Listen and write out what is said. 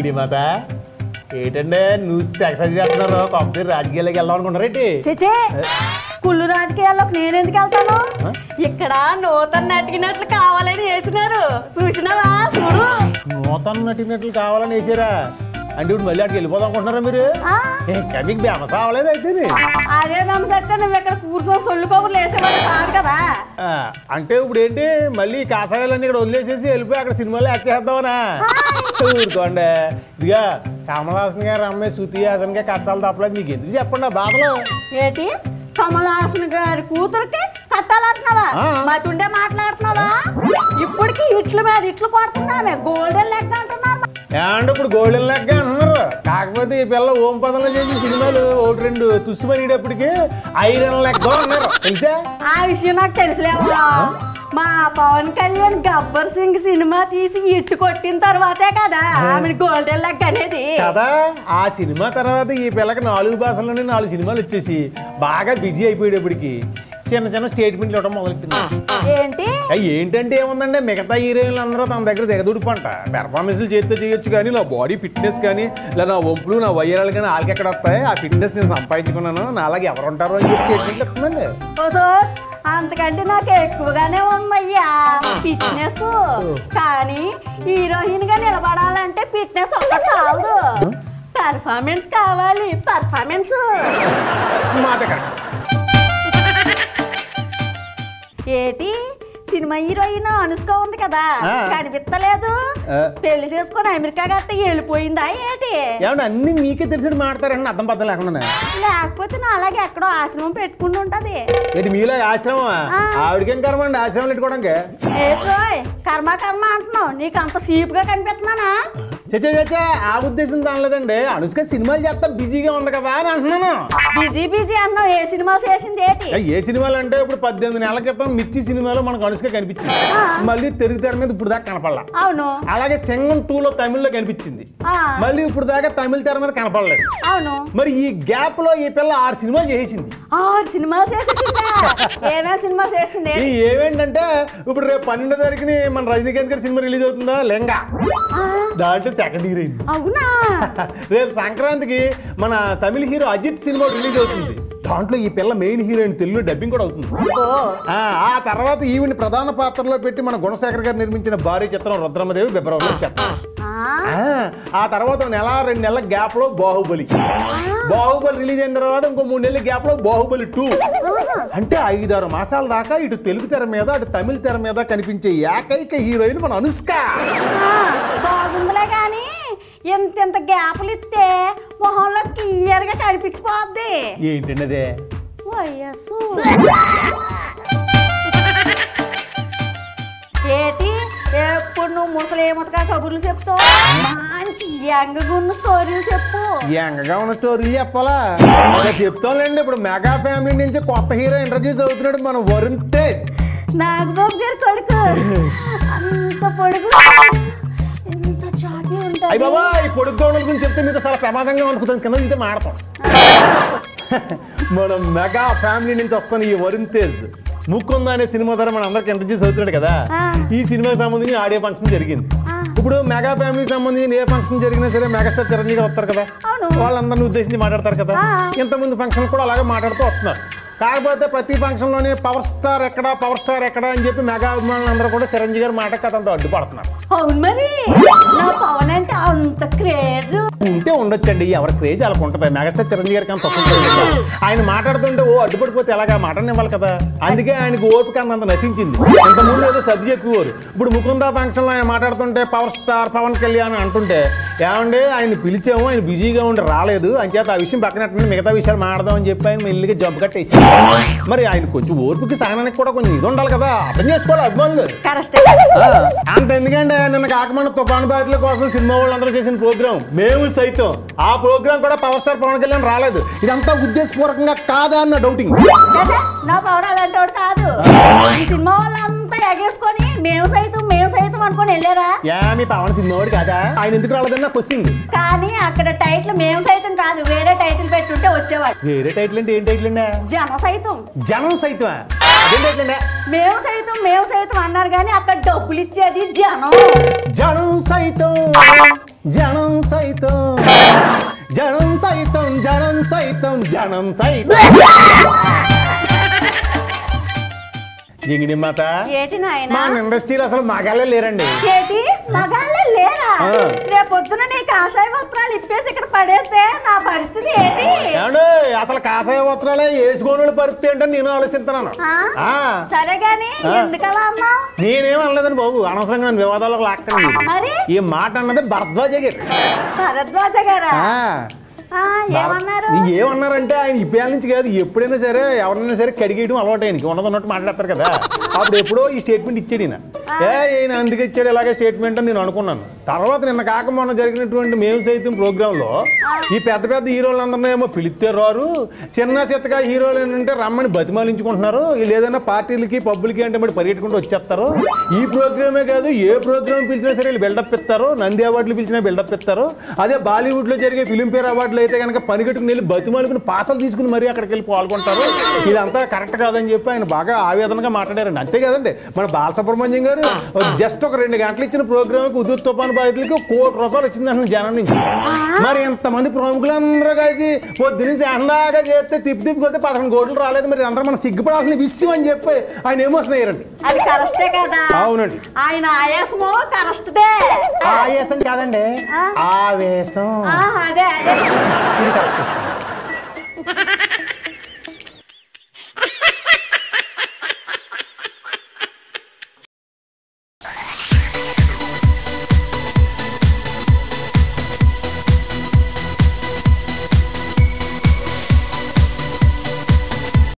Lady మాత ఏంటంటే news excise చేస్తున్నారు కాకపోతే రాజకీయాల్లోకి వెళ్దాం అనుకుంటారేంటి చేచే కుళ్ళు రాజకీయాల్లోకి నేను ఎందుకు వెళ్తాను ఇక్కడ నూతన నటికినట్లు కావాలని వేసినారు చూసినావా చూడు నూతన నటినట్లు కావాలని వేసారా అంటే ఇప్పుడు మళ్ళీ అక్కడికి వెళ్ళిపోదాం అనుకుంటున్నారా మీరు ఆ, ఇంకా మీకు బేమస అవ్వలేదు అయితే అదే నమ్మసత్తే నువ్వు ఇక్కడ కూర్చొని సొల్లు కబుర్లు వేసేవాడు కాదు కదా అంటే ఇప్పుడు ఏంటి మళ్ళీ కాసాయాలన్నీ ఇక్కడ వదిలేసేసి వెళ్ళిపోయి అక్కడ సినిమాలో యాక్ట్ చేద్దామనా ఊరుకోండి ఇదిగా కమల్ హాసన్ గారు అమ్మాయి శృతి హాసన్ గారు కట్టాలి తప్పలేదు మీకు ఎందుకు చెప్పండి ఆ బాధలు ఏంటి కమల్ హాసన్ గారి కూతురికి కట్టాలంటున్నావా ఆ. మతుండే మాట్లాడుతున్నావా ఇప్పటికి ఇట్ల మీద ఇట్లు కొడుతున్నామే గోల్డెన్ లెగ్ అంటున్నారు ఏమంటే ఇప్పుడు గోల్డెన్ లెక్క అంటున్నారు కాకపోతే ఈ పిల్ల ఓం పదంలో చేసిన సినిమాలు ఒకటి రెండు తుస్సుమనేటప్పటికి ఐరన్ లెక్క అన్నారు తెలుసా ఆ విషయం నాకు తెలుసులేవా మా పవన్ కళ్యాణ్ గబ్బర్ సింగ్ సినిమా తీసి ఇట్టు కొట్టిన తర్వాతే కదా ఆమె గోల్డెన్ లెగ్ అనేది కదా ఆ సినిమా తర్వాత ఈ పిల్లకి నాలుగు భాషల్లోనే నాలుగు సినిమాలు వచ్చేసి బాగా బిజీ అయిపోయేటప్పటికి చిన్న చిన్న స్టేట్మెంట్లు ఇవ్వడం మొదలెట్టింది ఏంటి అయ్యి ఏంటంటే ఏముందంటే మిగతా హీరోయిన్లు అందరూ తన దగ్గర దిగదుడిపంట పెర్ఫార్మెన్స్లు చేస్తే చేయొచ్చు కానీ నా బాడీ ఫిట్నెస్ కానీ ఇలా నా వంపులు నా వయ్యాలు కానీ వాళ్ళకి ఎక్కడ వస్తాయి ఆ ఫిట్నెస్ నేను సంపాదించుకున్నాను నా అలాగే ఎవరు ఉంటారో అని చెప్పి స్టేట్మెంట్లు ఇస్తుందండి ఓసోస్ అంతకంటే నాకు ఎక్కువగానే ఉందయ్యా ఫిట్నెస్ కానీ హీరోయిన్ గా నిలబడాలంటే ఫిట్నెస్ ఒక్కటి చాలదు పర్ఫార్మెన్స్ కావాలి పర్ఫార్మెన్స్ మాట కరెక్ట్ ఏటి సినిమా హీరోయిన్ అనుష్క ఉంది కదా ఆ. కనిపిస్తలేదు ఆ. పెళ్లి చేసుకొని అమెరికా గట్ట వెళ్ళిపోయిందా ఏటి ఏమన్నా అన్ని మీకే తెలిసి మాడతారండి అర్థం పద్ధతి లేకుండా లేకపోతే నా అలాగే ఎక్కడో ఆశ్రమం పెట్టుకుని ఉంటది ఏంటి మీలో ఆశ్రమం ఆ. ఆవిడకేం కర్మ అండి ఆశ్రమం పెట్టుకోవడానికి ఏట్రోయ్ కర్మ కర్మ అంటున్నావు నీకు అంత సీప్ గా కనిపిస్తున్నానా చచ్చా చచ్చా ఆ ఉద్దేశం దానిలేదండి అనుష్క సినిమాలు చేస్తా బిజీగా ఉంది కదా అని అంటున్నాను బిజీ బిజీ అన్నావు ఏ సినిమా చేసింది ఏటి ఏ సినిమాలు అంటే ఇప్పుడు పద్దెనిమిది నెలల క్రితం మిర్చి సినిమాలో మనకు అనుష్క కనిపించింది ఆ. మళ్ళీ తెలుగు తెర మీద ఇప్పుడు దాకా కనపడలా అవును అలాగే సింగం టూలో తమిళ్లో కనిపించింది ఆ, మళ్ళీ ఇప్పుడు దాకా తమిళ తెర మీద కనపడలేదు అవును మరి ఈ గ్యాప్ లో ఈ పిల్ల ఆరు సినిమాలు చేసింది ఆరు సినిమా చేసేసిందా ఏమే సినిమా చేసింది ఈ ఏమేంటంటే ఇప్పుడు రేపు పన్నెండో తారీఖుని మన రజనీకాంత్ గారి సినిమా రిలీజ్ అవుతుందా లెంగా ఆ, దాంట్లో సెకండ్ హీరోయిన్ అవునా రేపు సంక్రాంతికి మన తమిళ హీరో అజిత్ సినిమా రిలీజ్ అవుతుంది దాంట్లో ఈ పిల్ల మెయిన్ హీరోయిన్ తెలుగు డబ్బింగ్ కూడా అవుతుంది ఓ ఆ ఆ తర్వాత ఈవిని ప్రధాన పాత్రలో పెట్టి మన గుణశేఖర్ గారు నిర్మించిన భారీ చిత్రం రుద్రమదేవి ఫిబ్రవరిలో చెప్తాం ఆ, ఆ తర్వాత ఒక నెల రెండు నెలల గ్యాప్ లో బాహుబలి బాహుబలి రిలీజ్ అయిన తర్వాత ఇంకో మూడు నెలల గ్యాప్ లో బాహుబలి టూ అంటే ఐదారు మాసాల దాకా ఇటు తెలుగు తెర మీద అటు తమిళ తెర మీద కనిపించే ఏకైక హీరోయిన్ మన అనుష్క ఆ, బాగుందిలే కానీ ఎంత ఎంత గ్యాప్లు ఇస్తే మొహంలో క్లియర్ గా కనిపించిపోద్ది ఏంటండి అదే వయస్సు ఏటి ఎప్పుడు నువ్వు ముసలేమతగా కబుర్లు చెప్తావు మంచి యంగగున్న స్టోరీలు చెప్పు యంగగా ఉన్న స్టోరీలు చెప్పాలా అలా చెప్తాంలేండి ఇప్పుడు మెగా ఫ్యామిలీ నుంచి కొత్త హీరో ఇంట్రడ్యూస్ అవుతున్నాడు మన వరుణ్ తేజ్ నాగబాబు గారి కొడుకు అంత పొడుగు ఎంత చాతి అయ్యి ఉంటుంది బాబా ఈ పొడుగు గౌడల గురించి చెప్తే మీతో చాలా ప్రమాదంగా అనుకుంటాం కింద ఇదే మాడతాం మన మెగా ఫ్యామిలీ నుంచి వస్తున్న ఈ వరుణ్ తేజ్ ముక్కుంద అనే సినిమా ద్వారా మన అందరికి ఇంట్రడ్యూస్ అవుతున్నాడు కదా ఆ. ఈ సినిమాకి సంబంధించి ఆడియో ఫంక్షన్ జరిగింది ఆ. ఇప్పుడు మెగా ఫ్యామిలీకి సంబంధించిన ఏ ఫంక్షన్ జరిగినా సరే మెగాస్టార్ చిరంజీవి గారు వస్తారు కదా అవును. వాళ్ళందరిని ఉద్దేశించి మాట్లాడతారు కదా ఆ. ఇంతకుముందు ఫంక్షన్ కూడా అలాగే మాట్లాడుతూ వస్తున్నారు కాకపోతే ప్రతి ఫంక్షన్లోనే పవర్ స్టార్ ఎక్కడ పవర్ స్టార్ ఎక్కడ అని చెప్పి మెగా అభిమానులు అందరూ కూడా చిరంజీవి గారి మాట కథ అంతా అడ్డుపడుతున్నారు అవును మరి నా పవన్ అంటే అంత క్రేజ్ ఉంటే ఉండొచ్చండి ఎవరి క్రేజ్ వాళ్ళకు ఉంటుంది మెగాస్టార్ చిరంజీవి గారికి అంత తక్కువ క్రేజ్ ఉండదు. ఆయన మాట్లాడుతుంటే ఓ అడ్డుపడిపోతే ఎలాగా మాట్లాడనివ్వాలి కదా అందుకే ఆయనకు ఓపిక అంత నశించింది ఇంతకుముందు ఏదో సర్ది చెప్పేవారు ఇప్పుడు ముకుంద ఫంక్షన్లో ఆయన మాట్లాడుతుంటే పవర్ స్టార్ పవన్ కళ్యాణ్ అంటుంటే ఏమండి ఆయన పిలిచాము ఆయన బిజీగా ఉండి రాలేదు అంచేత ఆ విషయం పక్కన మిగతా విషయాలు మాట్లాడదామని చెప్పి ఆయన మెల్లిగా జబ్బు కట్టేసి మరి ఆయన కొంచెం ఓర్పుకి సహనానికి కూడా కొంచెం ఇది ఉండాలి కదా అర్థం చేసుకోవాలి అభిమానులు కరెక్ట్ ఆ, అంత ఎందుకంటే నిన్న కాకమండ తుఫాను బాధితుల కోసం సినిమా వాళ్ళందరూ చేసిన ప్రోగ్రామ్ మేము సైతం ఆ ప్రోగ్రామ్ కూడా పవర్ స్టార్ పవన్ కళ్యాణ్ రాలేదు ఇదంతా ఉద్దేశపూర్వకంగా కాదా అన్న డౌటింగ్ చేసే, నా పవన్ అలాంటి వాడు కాదు ఈ సినిమా వాళ్ళంతా ఎగేసుకొని మేము సైతం మేము సైతం అనుకొని వెళ్ళారా యా మీ పవన్ సినిమా వాడు కాదా ఆయన ఎందుకు రాలేదని నాకు క్వశ్చన్ కానీ అక్కడ టైటిల్ మేము సైతం కాదు వేరే టైటిల్ పెట్టుంటే వచ్చేవాడు వేరే టైటిల్ అంటే ఏం టైటిల్ అండి జన సైతం జనం సైతం అదేం టైటిల్ అండి మేము సైతం మేము సైతం అన్నారు కానీ అక్కడ డబ్బులు ఇచ్చేది జనం జనం సైతం జనం సైతం జనం సైతం జనం సైతం జనం సైతం జింగిడి మాత ఏటి నాయన మన ఇండస్ట్రీలో అసలు మగాళ్ళే లేరండి ఏటి మగాళ్ళే లేరా ఆ. రేపొద్దున నీ కాషాయ వస్త్రాలు ఇప్పేసి ఇక్కడ పడేస్తే నా పరిస్థితి ఏంటి ఏమండి అసలు కాషాయ వస్త్రాలే వేసుకోని పరిస్థితి ఏంటని నేను ఆలోచిస్తున్నాను ఆ? ఆ, సరే గాని ఆ. ఎందుకలా అన్నావు నేనేం అనలేదండి బాబు అనవసరంగా నన్ను వివాదాలకు లాక్కండి మరి ఈ మాట అన్నది భరద్వాజ గారు భరద్వాజ గారా ఆ, ఆ, ఏమన్నారు ఇంక ఏమన్నారంటే ఆయన ఇప్పేళ్ళ నుంచి కాదు ఎప్పుడైనా సరే ఎవరైనా సరే కడిగేయడం అలవాటు ఆయనకి ఉన్నది ఉన్నట్టు మాట్లాడతారు కదా అప్పుడు ఎప్పుడో ఈ స్టేట్మెంట్ ఇచ్చాడు ఈయన ఏ ఈయన అందుకే ఇచ్చాడు ఇలాగే స్టేట్మెంట్ అని నేను అనుకున్నాను తర్వాత నిన్న కాక మొన్న జరిగినటువంటి మేము సైతం ప్రోగ్రాంలో ఈ పెద్ద పెద్ద హీరోలందరినీ ఏమో పిలిస్తే రారు చిన్న చిత్తగా హీరోలు ఏంటంటే రమ్మని బతిమాలించుకుంటున్నారు వీళ్ళు ఏదైనా పార్టీలకి పబ్బులకి అంటే మరి పరిగెట్టుకుంటూ వచ్చేస్తారు ఈ ప్రోగ్రామే కాదు ఏ ప్రోగ్రామ్ పిలిచినా సరే వీళ్ళు బిల్డప్ ఇస్తారు నంది అవార్డులు పిలిచినా బిల్డప్ ఇస్తారు అదే బాలీవుడ్లో జరిగే ఫిలింఫేర్ అవార్డులు అయితే కనుక పనిగట్టుకుని వెళ్ళి బతిమాలుకుని పాసలు తీసుకుని మరీ అక్కడికి వెళ్ళి పాల్గొంటారు ఇదంతా కరెక్ట్ కాదని చెప్పి ఆయన బాగా ఆవేదనగా మాట్లాడారండి అంతే కదండి మన బాలసుబ్రహ్మణ్యం గారు జస్ట్ ఒక రెండు గంటలు ఇచ్చిన ప్రోగ్రామ్కి ఉదూర్ తుఫాన్ బాధితులకి ఒక కోటి రూపాయలు వచ్చిందంటే జనం నుంచి మరి ఎంతమంది ప్రముఖులందరూ కలిసి పొద్దు నుంచి ఎండాగా చేస్తే తిప్పి తిప్పి కొడితే పదకొండు కోట్లు రాలేదు మరి అందరూ మనం సిగ్గుపడాల్సిన విషయం అని చెప్పి ఆయన ఎమోషన్ అయ్యారండి అది కరెస్టే కదా అవునండి ఆయన ఆయాసమో కరెస్ట్దే ఆవేశం కాదండి ఆ? ఆవేశం ఆ, అదే అదే ఇది కరెక్ట్ చేసుకోండి